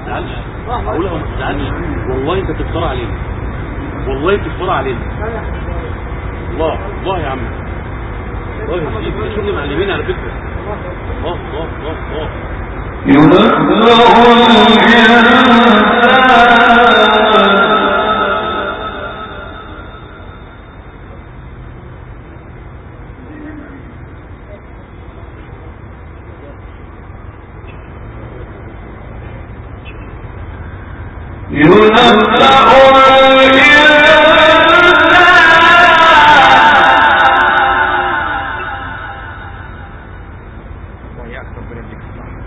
تزعلش هقولها وما تزعلش والله انت تفترى علينا والله تفترى علينا الله الله يا عم الله يا سيدي ده شغل معلمين على فكره الله الله الله الله وإياك ربنا يديك الصحة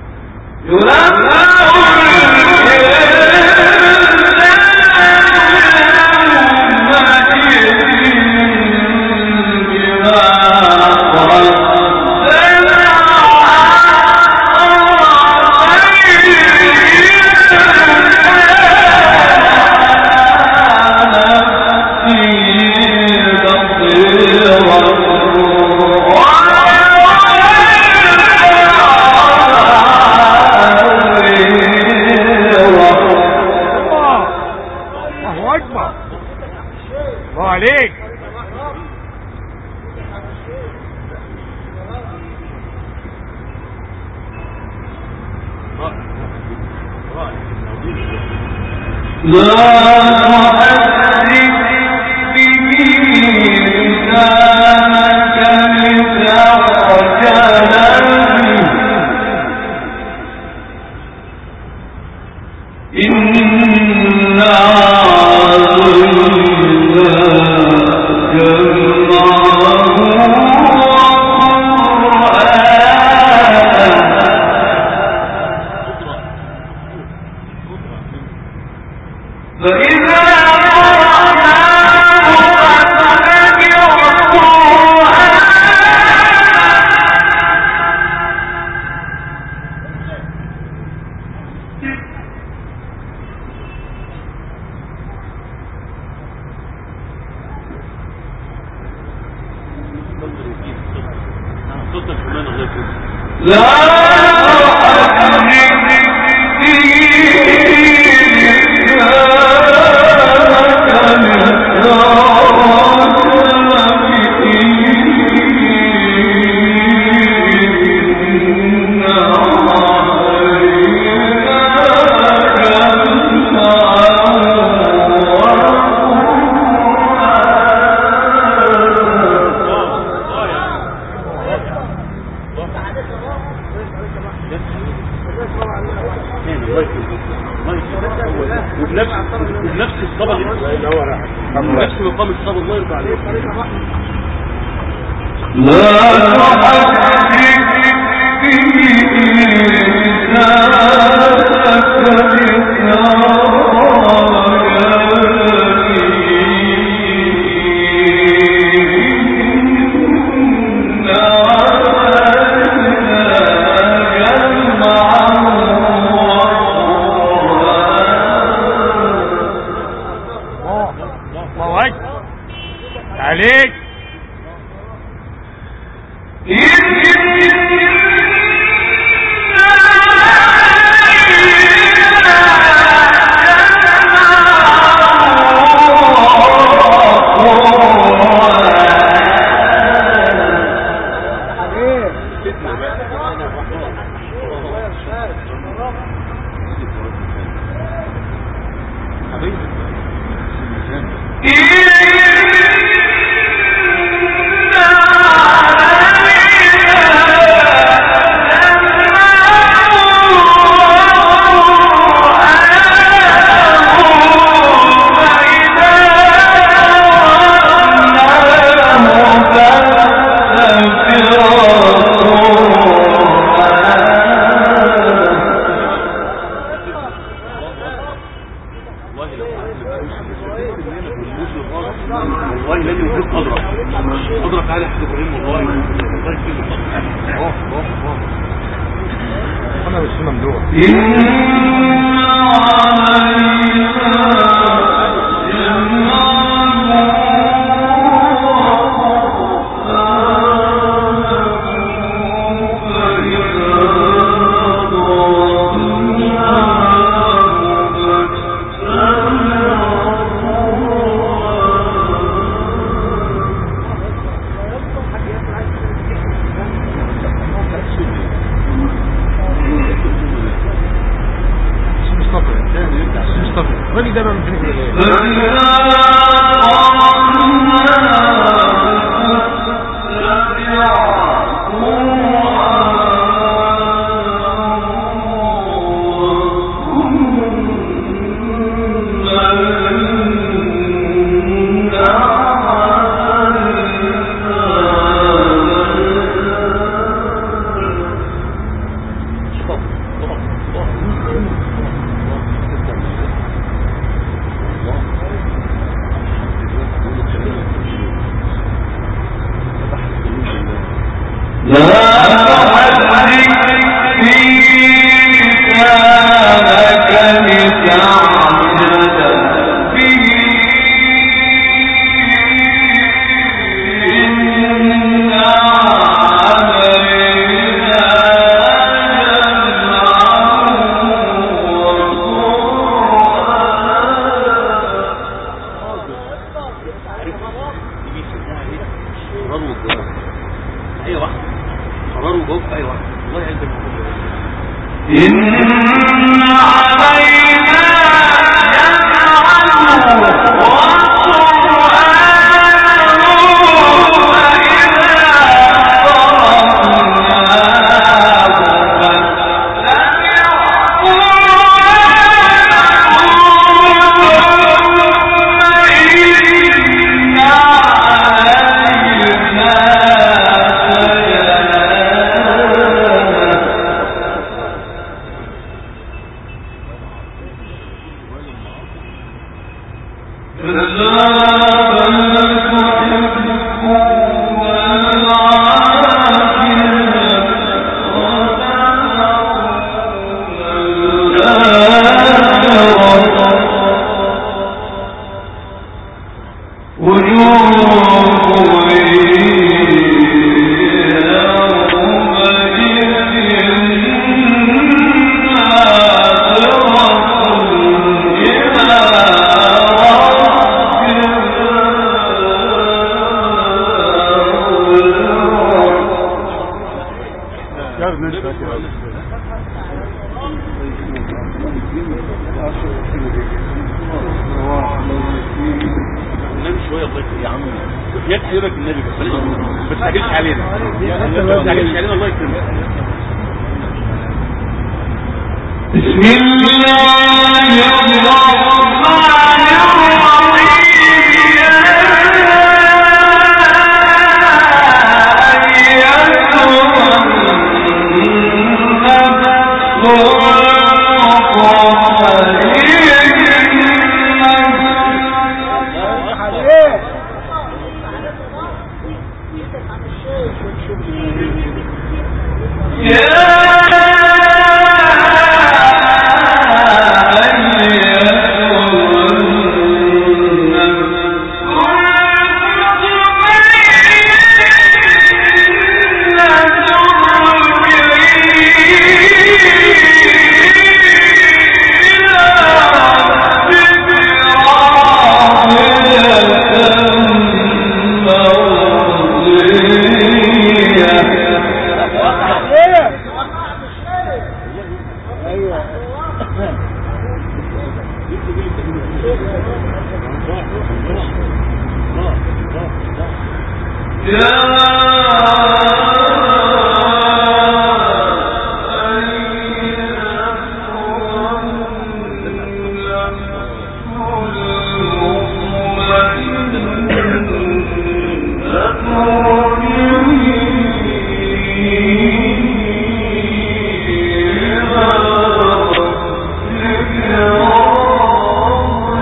الله الله أكبر الله عليك صوتك كمان الله يكرمك الله يا عم الله يكرمك الله يكرمك وبنفس وبنفس الصبر الله ينور بنفس مقام الصبر الله يرضى عليك الله الله أكبر عليك والله لو والله لن يفوت قدرك قدرك على حد ابراهيم والله الله يكرمك اه اه اه أنا والسنة ممدوح إن الراجل ده بقى من فين كده قرار وجواب اي واحد قرار وجواب في اي واحد والله يعز إن علينا جمعه النبي شويه الله يكرمك يا عم وحياة حبيبك النبي بس ما تستعجلش علينا ما تستعجلش علينا الله يكرمك بسم الله الرحمن الرحيم يا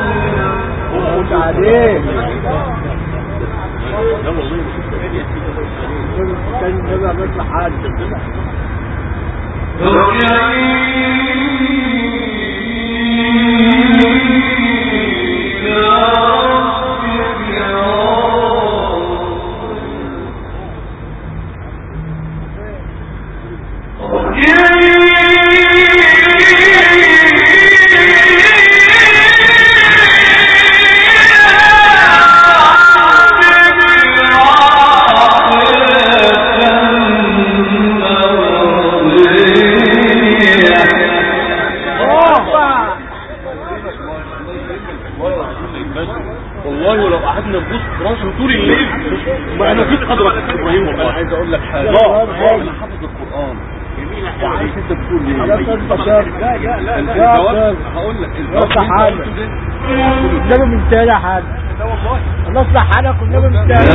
لا والله ما شفت والله ولو قعدنا نبص في راسه طول الليل ما انا فيك قدرك يا ابراهيم والله عايز اقول لك حاجه الله انا حافظ القران وعارف انت بتقول ايه لا لا لا لا الجواب هقول لك الجواب يصح اللي حالك. انت قلته ده النبي من تاني حاجة لا والله نصلح حالك والنبي من تاني